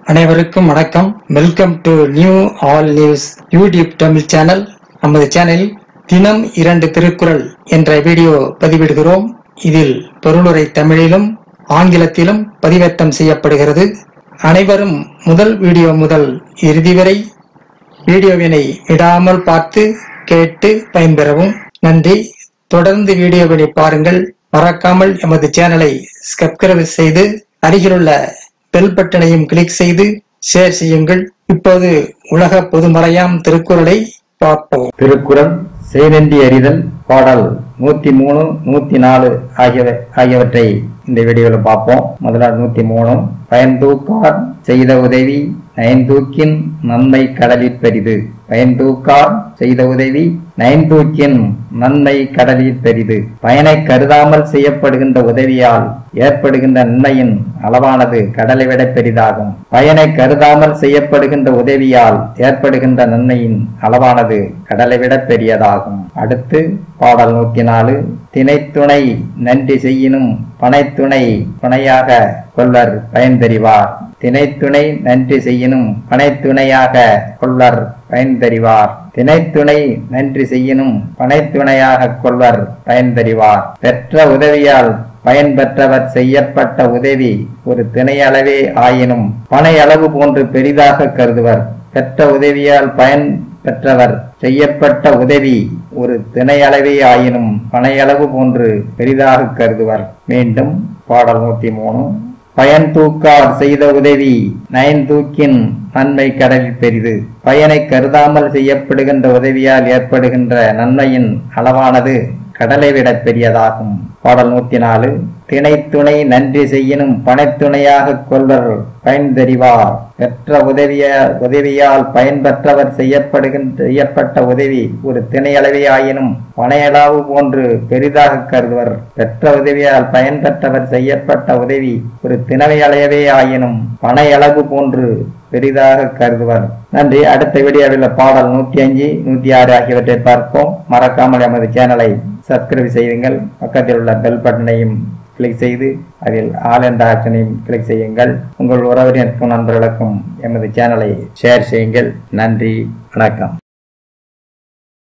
அனைவருக்கும் வணக்கம் welcome to new all news YouTube Tamil channel நமது சேனலில் தினம் இரண்டு திருக்குறள் என்ற வீடியோ பதிவிடுகிறோம் இதில் பொருளுரை தமிழிலும் ஆங்கிலத்திலும் பதிவேற்றம் செய்யப்படுகிறது அனைவரும் முதல் வீடியோ முதல் இறுதி வரை வீடியோவினை விடாமல் பார்த்து கேட்டு பயன்பெறவும் நன்றி தொடர்ந்து வீடியோவினை பாருங்கள் மறக்காமல் எமது சேனலை சப்ஸ்கிரைப் செய்து அருகிலுள்ள பெல் பட்டனையும் கிளிக் செய்து ஷேர் செய்யுங்கள் இப்போது உலக பொதுமறையாம் திருக்குறளை பார்ப்போம் திருக்குறள் செய்நன்றி அறிதல் பாடல் நூத்தி மூணு நூத்தி நாலு ஆகியவை ஆகியவற்றை இந்த வீடியோவில் பார்ப்போம் முதல்ல நூத்தி மூணு பயன்தூக்கார் செய்த உதவி நயன்தூக்கின் நன்மை கடலிற் பெரிது பயன்தூக்கார் செய்த உதவி நயன்தூக்கின் நன்மை கடலிற் பெரிது பயனை கருதாமல் செய்யப்படுகின்ற உதவியால் ஏற்படுகின்ற நன்மையின் அளவானது கடலை விட பெரிதாகும் பயனை கருதாமல் செய்யப்படுகின்ற உதவியால் ஏற்படுகின்ற நன்மையின் அளவானது கடலை விட பெரியதாகும் அடுத்து பாடல் நூத்தி நாலு திணைத்துணை நன்றி செய்யினும் பனைத்துணை துணையாக கொள்ளர் பயன் தெரிவார் திணைத்துணை நன்றி செய்யினும் பனைத்துணையாக கொள்ளர் பயன் தெரிவார் திணைத்துணை நன்றி செய்யினும் பனைத்துணையாக கொள்வர் பயன் தெரிவார் பெற்ற உதவியால் பயன் பெற்றவர் செய்யப்பட்ட உதவி ஒரு திணையளவே ஆயினும் பனை அளவு போன்று பெரிதாக கருதுவர் பெற்ற உதவியால் பயன் பெற்றவர் செய்யப்பட்ட உதவி ஒரு திணையளவே ஆயினும் பனையளவு போன்று பெரிதாக கருதுவர் மீண்டும் பாடல் நூத்தி மூணு பயன் தூக்கார் செய்த உதவி நயன் தூக்கின் நன்மை கடலில் பெரிது பயனை கருதாமல் செய்யப்படுகின்ற உதவியால் ஏற்படுகின்ற நன்மையின் அளவானது கடலை விட பெரியதாகும் பாடல் நூத்தி நாலு திணைத்துணை நன்றி செய்யினும் பனைத்துணையாக கொள்வர் பயன் தெரிவார் பெற்ற உதவிய உதவியால் பயன்பெற்றவர் செய்யப்படுகின்ற செய்யப்பட்ட உதவி ஒரு திணையளவே ஆயினும் பனையளவு போன்று பெரிதாக கருதுவர் பெற்ற உதவியால் பயன்பெற்றவர் செய்யப்பட்ட உதவி ஒரு திணவையளவே ஆயினும் பனையளவு போன்று பெரிதாக கருதுவர் நன்றி அடுத்த வீடியோவில் பாடல் நூத்தி அஞ்சு நூத்தி ஆறு ஆகியவற்றை பார்ப்போம் மறக்காமல் எமது சேனலை சப்ஸ்கிரைப் செய்யுங்கள் பக்கத்தில் உள்ள பெல் பட்டனையும் கிளிக் செய்து அதில் ஆல் என்ற ஆப்ஷனையும் கிளிக் செய்யுங்கள் உங்கள் உறவினருக்கும் நண்பர்களுக்கும் எமது சேனலை ஷேர் செய்யுங்கள் நன்றி வணக்கம்